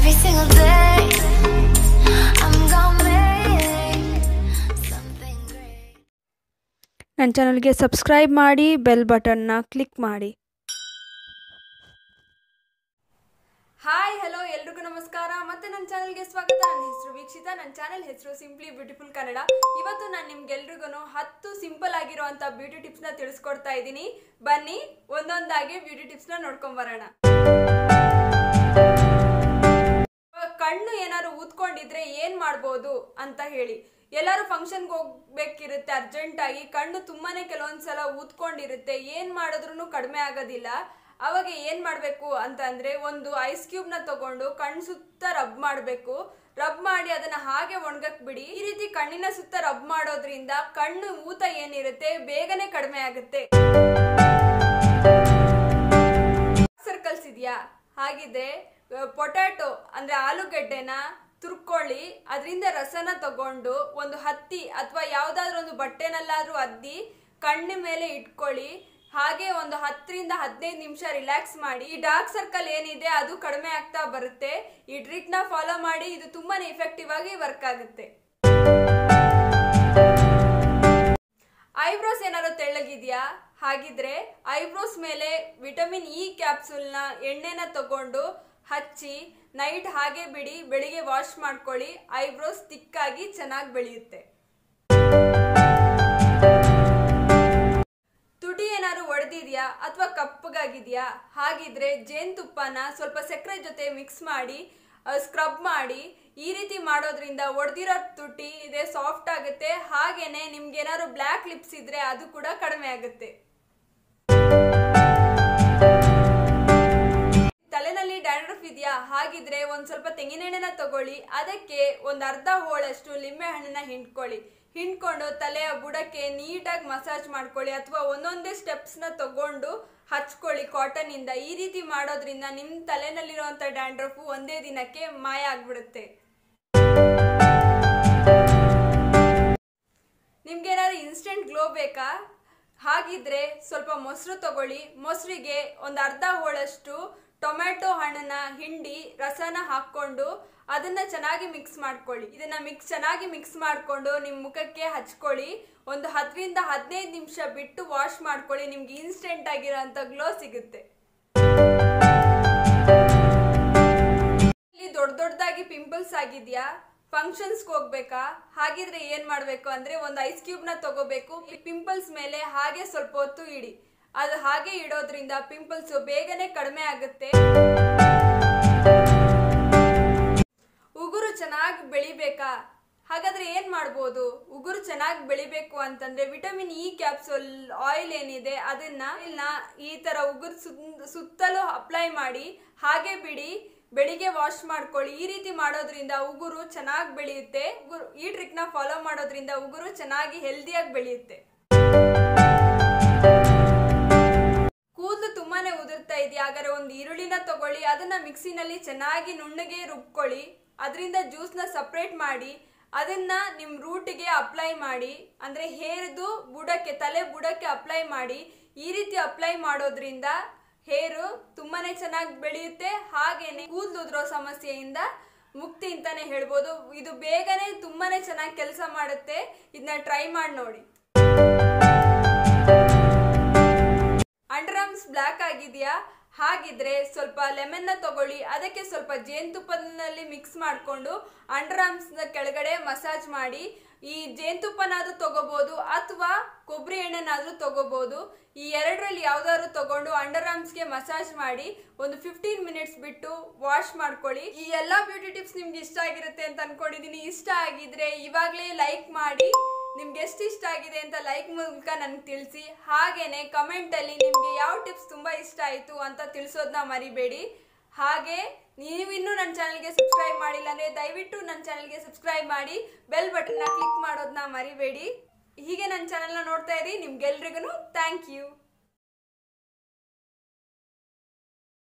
Every single day, I'm gonna make something great. ನನ್ನ ಚಾನಲ್ಗೆ subscribe ಮಾಡಿ ಬೆಲ್ ಬಟನ್ನ ಕ್ಲಿಕ್ ಮಾಡಿ ಹಾಯ್ ಹಲೋ ಎಲ್ರಿಗೂ ನಮಸ್ಕಾರ ಮತ್ತೆ ನನ್ನ ಚಾನಲ್ಗೆ ಸ್ವಾಗತ ನನ್ನ ಹೆಸರು ವೀಕ್ಷಿತ ನನ್ನ ಚಾನಲ್ ಹೆಸರು ಸಿಂಪ್ಲಿ ಬ್ಯೂಟಿಫುಲ್ ಕನ್ನಡ ಇವತ್ತು ನಾನು ನಿಮ್ಗೆಲ್ರಿಗೂ ಹತ್ತು ಸಿಂಪಲ್ ಆಗಿರುವಂಥ ಬ್ಯೂಟಿ ಟಿಪ್ಸ್ನ ತಿಳಿಸ್ಕೊಡ್ತಾ ಇದ್ದೀನಿ ಬನ್ನಿ ಒಂದೊಂದಾಗಿ ಬ್ಯೂಟಿ ಟಿಪ್ಸ್ನ ನೋಡ್ಕೊಂಡ್ ಬರೋಣ ಕಣ್ಣು ಏನಾದ್ರು ಊದ್ಕೊಂಡಿದ್ರೆ ಏನ್ ಮಾಡ್ಬೋದು ಅಂತ ಹೇಳಿ ಎಲ್ಲರೂ ಫಂಕ್ಷನ್ಗೆ ಹೋಗ್ಬೇಕಿರುತ್ತೆ ಅರ್ಜೆಂಟ್ ಆಗಿ ಕಣ್ಣು ತುಂಬಾನೇ ಕೆಲವೊಂದ್ಸಲ ಊದ್ಕೊಂಡಿರುತ್ತೆ ಏನ್ ಮಾಡಿದ್ರು ಕಡಿಮೆ ಆಗೋದಿಲ್ಲ ಅವಾಗ ಏನ್ ಮಾಡ್ಬೇಕು ಅಂತ ಅಂದ್ರೆ ಒಂದು ಐಸ್ ಕ್ಯೂಬ್ ನ ತಗೊಂಡು ಕಣ್ಣು ಸುತ್ತ ರಬ್ ಮಾಡಬೇಕು ರಬ್ ಮಾಡಿ ಅದನ್ನ ಹಾಗೆ ಒಣಗಕ್ ಬಿಡಿ ಈ ರೀತಿ ಕಣ್ಣಿನ ಸುತ್ತ ರಬ್ ಮಾಡೋದ್ರಿಂದ ಕಣ್ಣು ಊತ ಏನಿರುತ್ತೆ ಬೇಗನೆ ಕಡಿಮೆ ಆಗುತ್ತೆ ಸರ್ಕಲ್ಸ್ ಇದೆಯಾ ಹಾಗಿದ್ರೆ ಪೊಟ್ಯಾಟೊ ಅಂದ್ರೆ ಆಲೂಗಡ್ಡೆನ ತುರ್ಕೊಳ್ಳಿ ಅದರಿಂದ ರಸನ ತಗೊಂಡು ಒಂದು ಹತ್ತಿ ಅಥವಾ ಯಾವ್ದಾದ್ರು ಒಂದು ಬಟ್ಟೆನಲ್ಲಾದ್ರೂ ಅದ್ದಿ ಕಣ್ಣ ಮೇಲೆ ಇಟ್ಕೊಳ್ಳಿ ಹಾಗೆ ಒಂದು ಹತ್ತರಿಂದ ಹದಿನೈದು ನಿಮಿಷ ರಿಲ್ಯಾಕ್ಸ್ ಮಾಡಿ ಈ ಡಾರ್ಕ್ ಸರ್ಕಲ್ ಏನಿದೆ ಅದು ಕಡಿಮೆ ಆಗ್ತಾ ಬರುತ್ತೆ ಈ ಟ್ರಿಕ್ ನ ಫಾಲೋ ಮಾಡಿ ಇದು ತುಂಬಾನೇ ಇಫೆಕ್ಟಿವ್ ಆಗಿ ವರ್ಕ್ ಆಗುತ್ತೆ ಐಬ್ರೋಸ್ ಏನಾದ್ರು ತೆಳ್ಳಗಿದ್ಯಾ ಹಾಗಿದ್ರೆ ಐಬ್ರೋಸ್ ಮೇಲೆ ವಿಟಮಿನ್ ಇ ಕ್ಯಾಪ್ಸೂಲ್ನ ಎಣ್ಣೆನ ತಗೊಂಡು ಹಚ್ಚಿ ನೈಟ್ ಹಾಗೆ ಬಿಡಿ ಬೆಳಿಗ್ಗೆ ವಾಶ್ ಮಾಡ್ಕೊಳ್ಳಿ ಐಬ್ರೋಸ್ ತಿಕ್ಕಾಗಿ ಚೆನ್ನಾಗಿ ಬೆಳೆಯುತ್ತೆ ತುಟಿ ಏನಾದ್ರು ಒಡೆದಿದ್ಯಾ ಅಥವಾ ಕಪ್ಪಗಾಗಿದ್ಯಾ ಹಾಗಿದ್ರೆ ಜೇನುತುಪ್ಪನ ಸ್ವಲ್ಪ ಸಕ್ಕರೆ ಜೊತೆ ಮಿಕ್ಸ್ ಮಾಡಿ ಸ್ಕ್ರಬ್ ಮಾಡಿ ಈ ರೀತಿ ಮಾಡೋದ್ರಿಂದ ಒಡೆದಿರೋ ತುಟಿ ಇದೆ ಸಾಫ್ಟ್ ಆಗುತ್ತೆ ಹಾಗೇನೆ ನಿಮ್ಗೆ ಏನಾದ್ರು ಬ್ಲ್ಯಾಕ್ ಲಿಪ್ಸ್ ಇದ್ರೆ ಅದು ಕೂಡ ಕಡಿಮೆ ಆಗುತ್ತೆ ತಲೆನಲ್ಲಿ ಡ್ಯಾಂಡ್ರಫ್ ಇದೆಯಾ ಹಾಗಿದ್ರೆ ಒಂದ್ ಸ್ವಲ್ಪ ತೆಂಗಿನೆಣ್ಣೆನ ತಗೊಳ್ಳಿ ಅದಕ್ಕೆ ಒಂದ್ ಅರ್ಧ ಹೋಳಷ್ಟು ಲಿಂಬೆ ಹಣ್ಣನ್ನ ಹಿಂಡ್ಕೊಳ್ಳಿ ಹಿಂಡ್ಕೊಂಡು ತಲೆಯ ಬುಡಕ್ಕೆ ನೀಟಾಗಿ ಮಸಾಜ್ ಮಾಡ್ಕೊಳ್ಳಿ ಅಥವಾ ಒಂದೊಂದೇ ಸ್ಟೆಪ್ಸ್ ನ ತಗೊಂಡು ಹಚ್ಕೊಳ್ಳಿ ಕಾಟನ್ ಇಂದ ಈ ರೀತಿ ಮಾಡೋದ್ರಿಂದ ನಿಮ್ ತಲೆನಲ್ಲಿರುವಂತ ಡ್ಯಾಂಡ್ರಫ್ ಒಂದೇ ದಿನಕ್ಕೆ ಮಾಯ ಆಗ್ಬಿಡುತ್ತೆ ನಿಮ್ಗೆ ಏನಾದ್ರು ಇನ್ಸ್ಟೆಂಟ್ ಗ್ಲೋ ಬೇಕಾ ಹಾಗಿದ್ರೆ ಸ್ವಲ್ಪ ಮೊಸರು ತಗೊಳ್ಳಿ ಮೊಸರಿಗೆ ಒಂದು ಅರ್ಧ ಹೋಳಷ್ಟು ಟೊಮ್ಯಾಟೊ ಹಣ್ಣನ್ನ ಹಿಂಡಿ ರಸನ ಹಾಕೊಂಡು ಅದನ್ನ ಚೆನ್ನಾಗಿ ಮಿಕ್ಸ್ ಮಾಡ್ಕೊಳ್ಳಿ ಇದನ್ನ ಮಿಕ್ಸ್ ಚೆನ್ನಾಗಿ ಮಿಕ್ಸ್ ಮಾಡ್ಕೊಂಡು ನಿಮ್ಮ ಮುಖಕ್ಕೆ ಹಚ್ಕೊಳ್ಳಿ ಒಂದು ಹತ್ತರಿಂದ ಹದಿನೈದು ನಿಮಿಷ ಬಿಟ್ಟು ವಾಶ್ ಮಾಡ್ಕೊಳ್ಳಿ ನಿಮ್ಗೆ ಇನ್ಸ್ಟೆಂಟ್ ಆಗಿರೋಂಥ ಗ್ಲೋ ಸಿಗುತ್ತೆ ಇಲ್ಲಿ ದೊಡ್ಡ ದೊಡ್ಡದಾಗಿ ಪಿಂಪಲ್ಸ್ ಆಗಿದ್ಯಾ ಫಂಕ್ಷನ್ಸ್ಗೆ ಹೋಗ್ಬೇಕಾ ಹಾಗಿದ್ರೆ ಏನ್ ಮಾಡ್ಬೇಕು ಅಂದ್ರೆ ಒಂದು ಐಸ್ ಕ್ಯೂಬ್ ನ ತಗೋಬೇಕು ಈ ಪಿಂಪಲ್ಸ್ ಮೇಲೆ ಹಾಗೆ ಸ್ವಲ್ಪ ಹೊತ್ತು ಇಡಿ ಅದು ಹಾಗೆ ಇಡೋದ್ರಿಂದ ಪಿಂಪಲ್ಸ್ ಬೇಗನೆ ಕಡಿಮೆ ಆಗುತ್ತೆ ಉಗುರು ಚೆನ್ನಾಗಿ ಬೆಳಿಬೇಕಾ ಹಾಗಾದ್ರೆ ಏನ್ ಮಾಡ್ಬೋದು ಉಗುರು ಚೆನ್ನಾಗಿ ಬೆಳಿಬೇಕು ಅಂತಂದ್ರೆ ವಿಟಮಿನ್ ಇ ಕ್ಯಾಪ್ಸೂಲ್ ಆಯಿಲ್ ಏನಿದೆ ಅದನ್ನ ಇಲ್ನ ಈ ತರ ಉಗುರು ಸುತ್ತಲೂ ಅಪ್ಲೈ ಮಾಡಿ ಹಾಗೆ ಬಿಡಿ ಬೆಳಿಗ್ಗೆ ವಾಶ್ ಮಾಡ್ಕೊಳ್ಳಿ ಈ ರೀತಿ ಮಾಡೋದ್ರಿಂದ ಉಗುರು ಚೆನ್ನಾಗಿ ಬೆಳೆಯುತ್ತೆ ಉಗುರು ಈ ಟ್ರಿಕ್ ನ ಫಾಲೋ ಮಾಡೋದ್ರಿಂದ ಉಗುರು ಚೆನ್ನಾಗಿ ಹೆಲ್ದಿಯಾಗಿ ಬೆಳೆಯುತ್ತೆ ಕೂದಲು ತುಂಬಾನೇ ಉದುರ್ತಾ ಇದೆಯಾ ಹಾಗಾದ್ರೆ ಒಂದು ಈರುಳ್ಳಿನ ತಗೊಳ್ಳಿ ಅದನ್ನ ಮಿಕ್ಸಿನಲ್ಲಿ ಚೆನ್ನಾಗಿ ನುಣ್ಣಗೆ ರುಬ್ಕೊಳ್ಳಿ ಅದರಿಂದ ಜ್ಯೂಸ್ನ ಸಪ್ರೇಟ್ ಮಾಡಿ ಅದನ್ನ ನಿಮ್ಮ ರೂಟಿಗೆ ಅಪ್ಲೈ ಮಾಡಿ ಅಂದ್ರೆ ಹೇರ್ದು ಬುಡಕ್ಕೆ ತಲೆ ಬುಡಕ್ಕೆ ಅಪ್ಲೈ ಮಾಡಿ ಈ ರೀತಿ ಅಪ್ಲೈ ಮಾಡೋದ್ರಿಂದ ಹೇರು ತುಂಬಾನೇ ಚೆನ್ನಾಗಿ ಬೆಳೆಯುತ್ತೆ ಹಾಗೇನೆ ಕೂದಲು ಉದುರೋ ಸಮಸ್ಯೆಯಿಂದ ಮುಕ್ತಿ ಅಂತಾನೆ ಹೇಳ್ಬೋದು ಇದು ಬೇಗನೆ ತುಂಬಾನೇ ಚೆನ್ನಾಗಿ ಕೆಲಸ ಮಾಡುತ್ತೆ ಇದನ್ನ ಟ್ರೈ ಮಾಡಿ ನೋಡಿ ಅಂಡರ್ ಆರ್ಮ್ಸ್ ಬ್ಲ್ಯಾಕ್ ಆಗಿದೆಯಾ ಹಾಗಿದ್ರೆ ಸ್ವಲ್ಪ ಲೆಮನ್ ನ ತಗೊಳ್ಳಿ ಅದಕ್ಕೆ ಸ್ವಲ್ಪ ಜೇನುತುಪ್ಪದಲ್ಲಿ ಮಿಕ್ಸ್ ಮಾಡಿಕೊಂಡು ಅಂಡರ್ ಆರ್ಮ್ಸ್ ನ ಕೆಳಗಡೆ ಮಸಾಜ್ ಮಾಡಿ ಈ ಜೇನುತುಪ್ಪನಾದ್ರೂ ತಗೋಬಹುದು ಅಥವಾ ಕೊಬ್ಬರಿ ಎಣ್ಣೆನಾದ್ರೂ ತಗೋಬಹುದು ಈ ಎರಡರಲ್ಲಿ ಯಾವ್ದಾದ್ರು ತಗೊಂಡು ಅಂಡರ್ ಆರ್ಮ್ಸ್ಗೆ ಮಸಾಜ್ ಮಾಡಿ ಒಂದು ಫಿಫ್ಟೀನ್ ಮಿನಿಟ್ಸ್ ಬಿಟ್ಟು ವಾಶ್ ಮಾಡ್ಕೊಳ್ಳಿ ಈ ಎಲ್ಲಾ ಬ್ಯೂಟಿ ಟಿಪ್ಸ್ ನಿಮ್ಗೆ ಇಷ್ಟ ಆಗಿರುತ್ತೆ ಅಂತ ಅನ್ಕೊಂಡಿದೀನಿ ಇಷ್ಟ ಆಗಿದ್ರೆ ಇವಾಗಲೇ ಲೈಕ್ ಮಾಡಿ ನಿಮ್ಗೆ ಎಷ್ಟು ಇಷ್ಟ ಆಗಿದೆ ಅಂತ ಲೈಕ್ ಮೂಲಕ ನನಗೆ ತಿಳಿಸಿ ಹಾಗೇನೆ ಕಮೆಂಟ್ ಅಲ್ಲಿ ನಿಮ್ಗೆ ಯಾವ ಟಿಪ್ಸ್ ತುಂಬಾ ಇಷ್ಟ ಆಯ್ತು ಅಂತ ತಿಳಿಸೋದನ್ನ ಮರಿಬೇಡಿ ಹಾಗೆ ನೀವಿನ್ನೂ ನನ್ನ ಚಾನಲ್ಗೆ ಸಬ್ಸ್ಕ್ರೈಬ್ ಮಾಡಿಲ್ಲ ಅಂದ್ರೆ ದಯವಿಟ್ಟು ನನ್ನ ಚಾನಲ್ಗೆ ಸಬ್ಸ್ಕ್ರೈಬ್ ಮಾಡಿ ಬೆಲ್ ಬಟನ್ನ ಕ್ಲಿಕ್ ಮಾಡೋದನ್ನ ಮರಿಬೇಡಿ ಹೀಗೆ ನನ್ನ ಚಾನಲ್ನ ನೋಡ್ತಾ ಇರಿ ನಿಮ್ಗೆಲ್ರಿಗೂ ಥ್ಯಾಂಕ್ ಯು